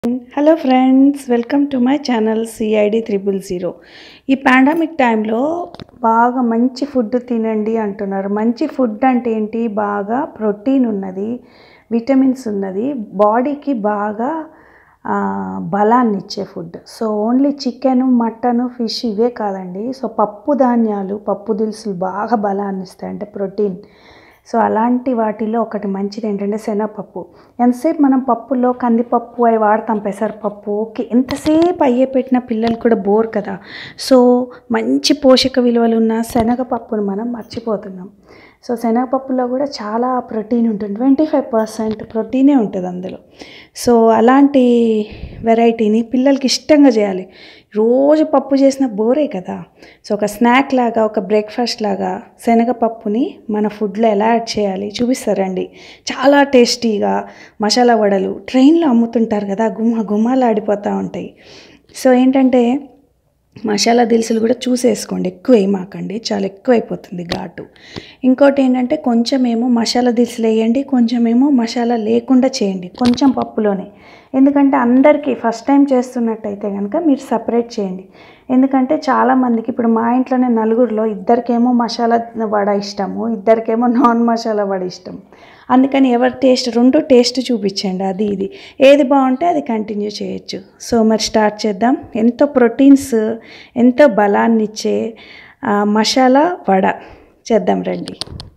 hello friends welcome to my channel CID triple zero ఈ pandemic టైంలో బాగా మంచి ఫుడ్ తినండి అంటున్నారు మంచి ఫుడ్ అంటే ఏంటి బాగా ప్రోటీన్ ఉన్నది విటమిన్స్ ఉన్నది బాడీకి బాగా ఆ, బలాన్ని ఇచ్చే food so only chicken mutton fish ఇవే కాదండి సో పప్పు ధాన్యాలు పప్పు దినుసులు బాగా బలాన్ని ఇస్తాయి అంటే ప్రోటీన్ సో అలాంటి వాటిలో ఒకటి మంచిది ఏంటంటే శనగపప్పు ఎంతసేపు మనం పప్పులో కందిపప్పు అవి వాడతాం పెసరపప్పు ఓకే ఎంతసేపు అయ్యే పెట్టిన పిల్లలు కూడా బోర్ కదా సో మంచి పోషక విలువలు ఉన్న శనగపప్పును మనం మర్చిపోతున్నాం సో శనగపప్పులో కూడా చాలా ప్రోటీన్ ఉంటుంది ట్వంటీ ఫైవ్ పర్సెంట్ ప్రోటీనే ఉంటుంది అందులో సో అలాంటి వెరైటీని పిల్లలకి ఇష్టంగా చేయాలి రోజు పప్పు చేసిన బోరే కదా సో ఒక స్నాక్ లాగా ఒక బ్రేక్ఫాస్ట్ లాగా శనగపప్పుని మన ఫుడ్లో ఎలా యాడ్ చేయాలి చూపిస్తారండి చాలా టేస్టీగా మసాలా వడలు ట్రైన్లో అమ్ముతుంటారు కదా గుమ్మ గుమ్మాలాడిపోతూ ఉంటాయి సో ఏంటంటే మసాలా దినుసులు కూడా చూసేసుకోండి ఎక్కువ వేయమాకండి చాలా ఎక్కువ అయిపోతుంది ఘాటు ఇంకోటి ఏంటంటే కొంచెం ఏమో మసాలా దినుసులు వేయండి కొంచెం ఏమో మసాలా లేకుండా చేయండి కొంచెం పప్పులోనే ఎందుకంటే అందరికీ ఫస్ట్ టైం చేస్తున్నట్టయితే కనుక మీరు సపరేట్ చేయండి ఎందుకంటే చాలామందికి ఇప్పుడు మా ఇంట్లోనే నలుగురిలో ఇద్దరికేమో మసాలా వడ ఇష్టము ఇద్దరికేమో నాన్ మసాలా వడ ఇష్టం అందుకని ఎవరి టేస్ట్ రెండు టేస్ట్ చూపించండి అది ఇది ఏది బాగుంటే అది కంటిన్యూ చేయొచ్చు సో మరి స్టార్ట్ చేద్దాం ఎంతో ప్రోటీన్స్ ఎంతో బలాన్ని ఇచ్చే ఆ, మసాలా వడ చేద్దాం రండి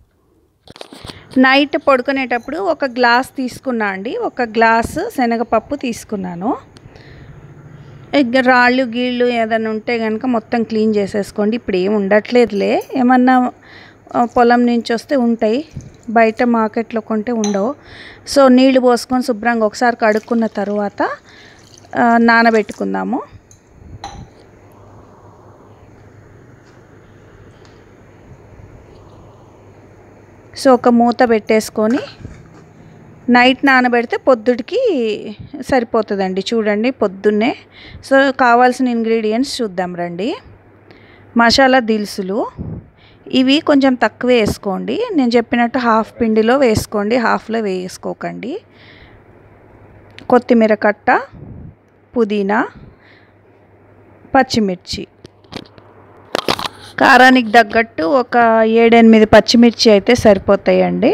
నైట్ పడుకునేటప్పుడు ఒక గ్లాస్ తీసుకున్నా అండి ఒక గ్లాస్ శనగపప్పు తీసుకున్నాను ఇక రాళ్ళు గీళ్ళు ఏదైనా ఉంటే కనుక మొత్తం క్లీన్ చేసేసుకోండి ఇప్పుడు ఏం ఉండట్లేదులే ఏమన్నా ఆ, పొలం నుంచి వస్తే ఉంటాయి బయట మార్కెట్లో కొంటే ఉండవు సో నీళ్లు పోసుకొని శుభ్రంగా ఒకసారి కడుక్కున్న తర్వాత ఆ, నానబెట్టుకుందాము సో ఒక మూత పెట్టేసుకొని నైట్ నానబెడితే పొద్దుటికి సరిపోతుందండి చూడండి పొద్దున్నే సో కావాల్సిన ఇంగ్రీడియంట్స్ చూద్దాం రండి మసాలా దినుసులు ఇవి కొంచెం తక్కువ వేసుకోండి నేను చెప్పినట్టు హాఫ్ పిండిలో వేసుకోండి హాఫ్లో వేసుకోకండి కొత్తిమీర కట్ట పుదీనా పచ్చిమిర్చి కారానికి తగ్గట్టు ఒక ఏడెనిమిది పచ్చిమిర్చి అయితే సరిపోతాయండి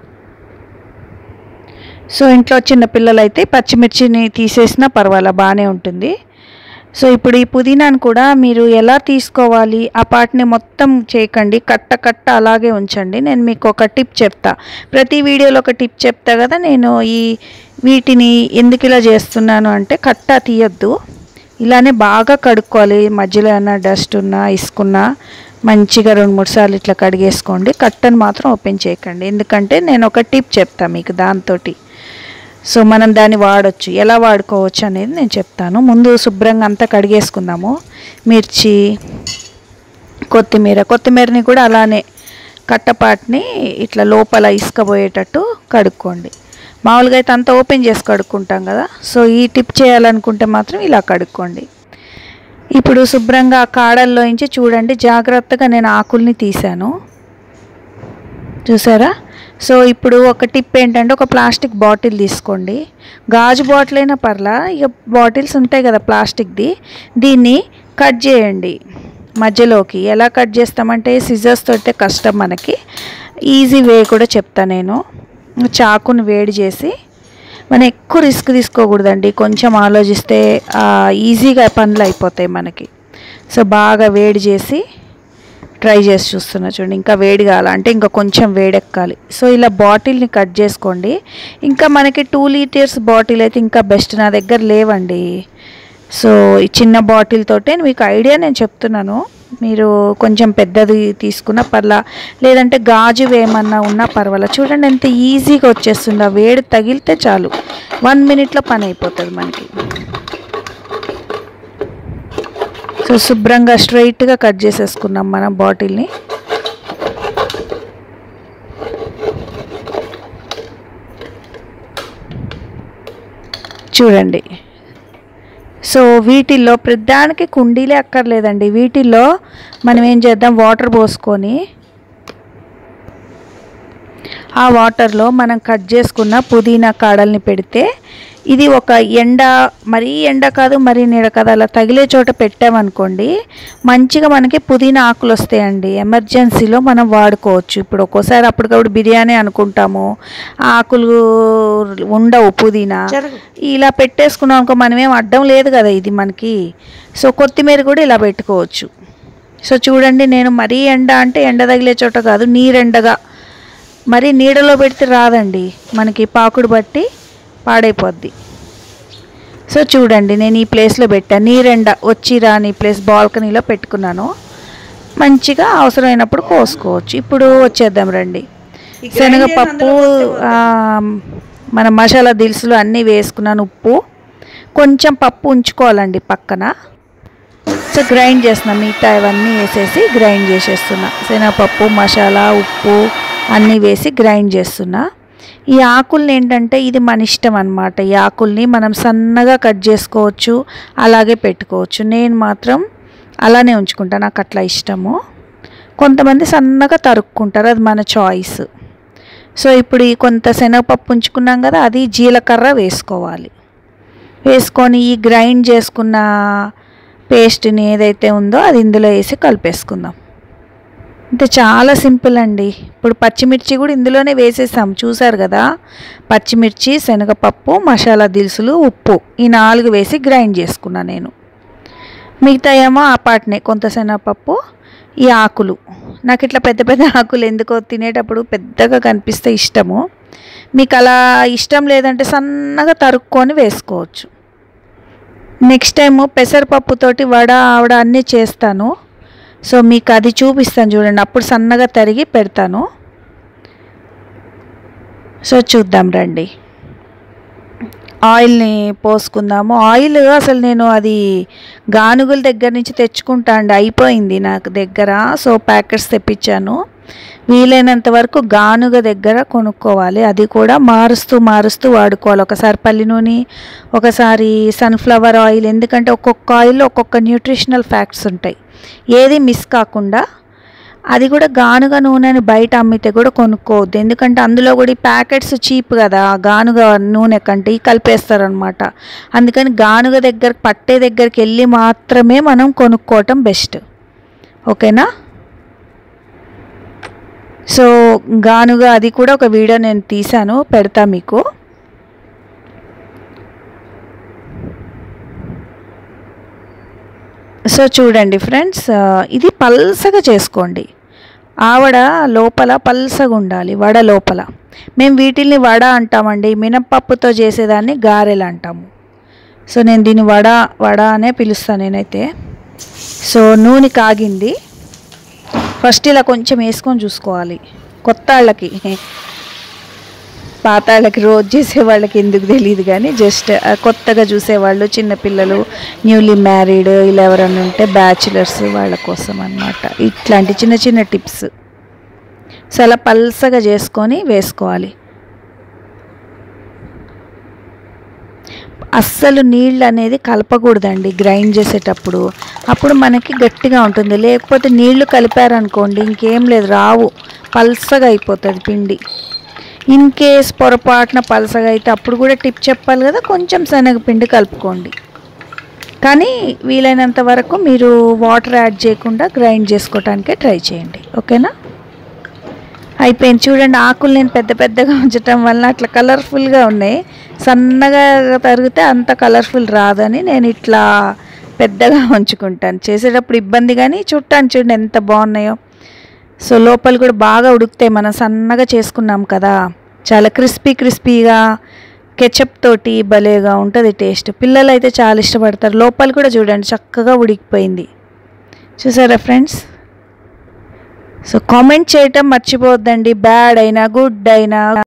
సో ఇంట్లో చిన్న పిల్లలు అయితే పచ్చిమిర్చిని తీసేసినా పర్వాలా బాగానే ఉంటుంది సో ఇప్పుడు ఈ పుదీనాను కూడా మీరు ఎలా తీసుకోవాలి ఆ పాటిని మొత్తం చేయకండి కట్ట కట్ట అలాగే ఉంచండి నేను మీకు ఒక టిప్ చెప్తా ప్రతి వీడియోలో ఒక టిప్ చెప్తా కదా నేను ఈ వీటిని ఎందుకు ఇలా చేస్తున్నాను అంటే కట్ట తీయొద్దు ఇలానే బాగా కడుక్కోవాలి మధ్యలో ఏమైనా డస్ట్ ఉన్నా ఇసుకున్నా మంచిగా రెండు మూడు సార్లు ఇట్లా కడిగేసుకోండి కట్టను మాత్రం ఓపెన్ చేయకండి ఎందుకంటే నేను ఒక టిప్ చెప్తాను మీకు దాంతోటి సో మనం దాన్ని వాడొచ్చు ఎలా వాడుకోవచ్చు అనేది నేను చెప్తాను ముందు శుభ్రంగా అంతా కడిగేసుకుందాము మిర్చి కొత్తిమీర కొత్తిమీరని కూడా అలానే కట్టపాటిని ఇట్లా లోపల ఇసుక పోయేటట్టు కడుక్కోండి మామూలుగా అయితే అంతా ఓపెన్ చేసి కడుక్కుంటాం కదా సో ఈ టిప్ చేయాలనుకుంటే మాత్రం ఇలా కడుక్కోండి ఇప్పుడు శుభ్రంగా ఆ కాడల్లోంచి చూడండి జాగ్రత్తగా నేను ఆకుల్ని తీశాను చూసారా సో ఇప్పుడు ఒక టిప్ ఏంటంటే ఒక ప్లాస్టిక్ బాటిల్ తీసుకోండి గాజు బాటిల్ అయినా పర్లా ఇక బాటిల్స్ ఉంటాయి కదా ప్లాస్టిక్ది దీన్ని కట్ చేయండి మధ్యలోకి ఎలా కట్ చేస్తామంటే సిజర్స్ తోటే కష్టం మనకి ఈజీ వే కూడా చెప్తా నేను చాకుని వేడి చేసి మనం ఎక్కువ రిస్క్ తీసుకోకూడదండి కొంచెం ఆలోచిస్తే ఆ, ఈజీగా పనులు అయిపోతాయి మనకి సో బాగా వేడి చేసి ట్రై చేసి చూస్తున్నా చూడండి ఇంకా వేడి కావాలంటే ఇంకా కొంచెం వేడెక్కాలి సో ఇలా బాటిల్ని కట్ చేసుకోండి ఇంకా మనకి టూ లీటర్స్ బాటిల్ అయితే ఇంకా బెస్ట్ నా దగ్గర లేవండి సో ఈ చిన్న బాటిల్ తోటే మీకు ఐడియా నేను చెప్తున్నాను మీరు కొంచెం పెద్దది తీసుకున్న పర్లా లేదంటే గాజు ఏమన్నా ఉన్నా పర్వాలా చూడండి ఎంత ఈజీగా వచ్చేస్తుంది ఆ వేడి తగిలితే చాలు వన్ మినిట్లో పని అయిపోతుంది మనకి సో శుభ్రంగా స్ట్రైట్గా కట్ చేసేసుకున్నాం మనం బాటిల్ని చూడండి సో వీటిల్లో ప్రతిదానికి కుండీలే అక్కర్లేదండి వీటిల్లో మనం ఏం చేద్దాం వాటర్ పోసుకొని ఆ వాటర్లో మనం కట్ చేసుకున్న పుదీనా కాడల్ని పెడితే ఇది ఒక ఎండ మరీ ఎండ కాదు మరీ నీడ కాదు అలా తగిలే చోట పెట్టామనుకోండి మంచిగా మనకి పుదీనా ఆకులు వస్తాయండి ఎమర్జెన్సీలో మనం వాడుకోవచ్చు ఇప్పుడు ఒక్కోసారి అప్పటికప్పుడు బిర్యానీ అనుకుంటాము ఆ ఆకులు ఉండవు పుదీనా ఇలా పెట్టేసుకున్నాం అనుకో మనమేం అడ్డం లేదు కదా ఇది మనకి సో కొత్తిమీర కూడా ఇలా పెట్టుకోవచ్చు సో చూడండి నేను మరీ ఎండ అంటే ఎండ తగిలే చోట కాదు నీరెండగా మరి నీడలో పెడితే రాదండి మనకి పాకుడు బట్టి పాడైపోద్ది సో చూడండి నేను ఈ ప్లేస్లో పెట్టాను నీరెండ వచ్చి రాని ప్లేస్ బాల్కనీలో పెట్టుకున్నాను మంచిగా అవసరమైనప్పుడు కోసుకోవచ్చు ఇప్పుడు వచ్చేద్దాం రండి శనగపప్పు ఆ, మన మసాలా దినుసులు అన్నీ వేసుకున్నాను ఉప్పు కొంచెం పప్పు ఉంచుకోవాలండి పక్కన సో గ్రైండ్ చేస్తున్నా మిగతా ఇవన్నీ వేసేసి గ్రైండ్ చేసేస్తున్నా శనగపప్పు మసాలా ఉప్పు అన్నీ వేసి గ్రైండ్ చేస్తున్నా ఈ ఆకుల్ని ఏంటంటే ఇది మన ఇష్టం అనమాట ఈ ఆకుల్ని మనం సన్నగా కట్ చేసుకోవచ్చు అలాగే పెట్టుకోవచ్చు నేను మాత్రం అలానే ఉంచుకుంటా నాకు అట్లా ఇష్టము కొంతమంది సన్నగా తరుక్కుంటారు అది మన చాయిస్ సో ఇప్పుడు ఈ కొంత శనగపప్పు ఉంచుకున్నాం కదా అది జీలకర్ర వేసుకోవాలి వేసుకొని ఈ గ్రైండ్ చేసుకున్న పేస్ట్ని ఏదైతే ఉందో అది ఇందులో వేసి కలిపేసుకుందాం అంటే చాలా సింపుల్ అండి ఇప్పుడు పచ్చిమిర్చి కూడా ఇందులోనే వేసేసాం చూసారు కదా పచ్చిమిర్చి శనగపప్పు మసాలా దినుసులు ఉప్పు ఈ నాలుగు వేసి గ్రైండ్ చేసుకున్నా నేను మిగతా ఏమో ఆ పాటనే కొంత శనగపప్పు ఈ ఆకులు నాకు ఇట్లా పెద్ద పెద్ద ఆకులు ఎందుకో తినేటప్పుడు పెద్దగా కనిపిస్తే ఇష్టము మీకు అలా ఇష్టం లేదంటే సన్నగా తరుక్కొని వేసుకోవచ్చు నెక్స్ట్ టైము పెసరపప్పుతోటి వడ ఆవిడ అన్నీ చేస్తాను సో మీకు అది చూపిస్తాను చూడండి అప్పుడు సన్నగా తరిగి పెడతాను సో చూద్దాం రండి ఆయిల్ని పోసుకుందాము ఆయిల్ అసలు నేను అది గానుగుల దగ్గర నుంచి తెచ్చుకుంటా అండి అయిపోయింది నాకు దగ్గర సో ప్యాకెట్స్ తెప్పించాను వీలైనంత వరకు గానుగ దగ్గర కొనుక్కోవాలి అది కూడా మారుస్తూ మారుస్తూ వాడుకోవాలి ఒకసారి పల్లి నూనె ఒకసారి సన్ఫ్లవర్ ఆయిల్ ఎందుకంటే ఒక్కొక్క ఆయిల్లో ఒక్కొక్క న్యూట్రిషనల్ ఫ్యాక్ట్స్ ఉంటాయి ఏది మిస్ కాకుండా అది కూడా గానుగ నూనెని బయట అమ్మితే కూడా కొనుక్కోవద్దు ఎందుకంటే అందులో కూడా ఈ ప్యాకెట్స్ చీప్ కదా గానుగ నూనె కంటే ఈ కలిపేస్తారనమాట అందుకని గానుగ దగ్గర పట్టే దగ్గరికి వెళ్ళి మాత్రమే మనం కొనుక్కోవటం బెస్ట్ ఓకేనా సో గానుగ అది కూడా ఒక వీడియో నేను తీశాను పెడతా మీకు సో చూడండి ఫ్రెండ్స్ ఆ, ఇది పల్సగా చేసుకోండి ఆవడ లోపల పల్సగా ఉండాలి వడ లోపల మేము వీటిల్ని వడ అంటామండి మినపప్పుతో చేసేదాన్ని గారెలు అంటాము సో నేను దీన్ని వడ వడ అనే పిలుస్తాను నేనైతే సో నూనె కాగింది ఫస్ట్ ఇలా కొంచెం వేసుకొని చూసుకోవాలి కొత్త వాళ్ళకి పాత వాళ్ళకి రోజు చేసే వాళ్ళకి ఎందుకు తెలియదు కానీ జస్ట్ కొత్తగా చూసేవాళ్ళు చిన్నపిల్లలు న్యూలీ మ్యారీడ్ ఇలా ఎవరైనా ఉంటే బ్యాచులర్స్ వాళ్ళ కోసం అన్నమాట ఇట్లాంటి చిన్న చిన్న టిప్స్ సో అలా పల్సగా చేసుకొని వేసుకోవాలి అస్సలు నీళ్ళు అనేది కలపకూడదండి గ్రైండ్ చేసేటప్పుడు అప్పుడు మనకి గట్టిగా ఉంటుంది లేకపోతే నీళ్లు కలిపారనుకోండి ఇంకేం లేదు రావు పల్సగా అయిపోతుంది పిండి ఇన్ కేస్ పొరపాటున పలసగా అయితే అప్పుడు కూడా టిప్ చెప్పాలి కదా కొంచెం శనగపిండి కలుపుకోండి కానీ వీలైనంత వరకు మీరు వాటర్ యాడ్ చేయకుండా గ్రైండ్ చేసుకోవటానికే ట్రై చేయండి ఓకేనా అయిపోయింది చూడండి ఆకులు నేను పెద్ద పెద్దగా ఉంచటం వల్ల అట్లా కలర్ఫుల్గా ఉన్నాయి సన్నగా తరిగితే అంత కలర్ఫుల్ రాదని నేను ఇట్లా పెద్దగా ఉంచుకుంటాను చేసేటప్పుడు ఇబ్బంది కానీ చుట్టాను చూడండి ఎంత బాగున్నాయో సో లోపల కూడా బాగా ఉడుకుతాయి మనం సన్నగా చేసుకున్నాం కదా చాలా క్రిస్పీ క్రిస్పీగా కెచప్ తోటి భలేగా ఉంటుంది టేస్ట్ పిల్లలు అయితే చాలా ఇష్టపడతారు లోపల కూడా చూడండి చక్కగా ఉడికిపోయింది చూసారా ఫ్రెండ్స్ సో కామెంట్ చేయటం మర్చిపోవద్దండి బ్యాడ్ అయినా గుడ్ అయినా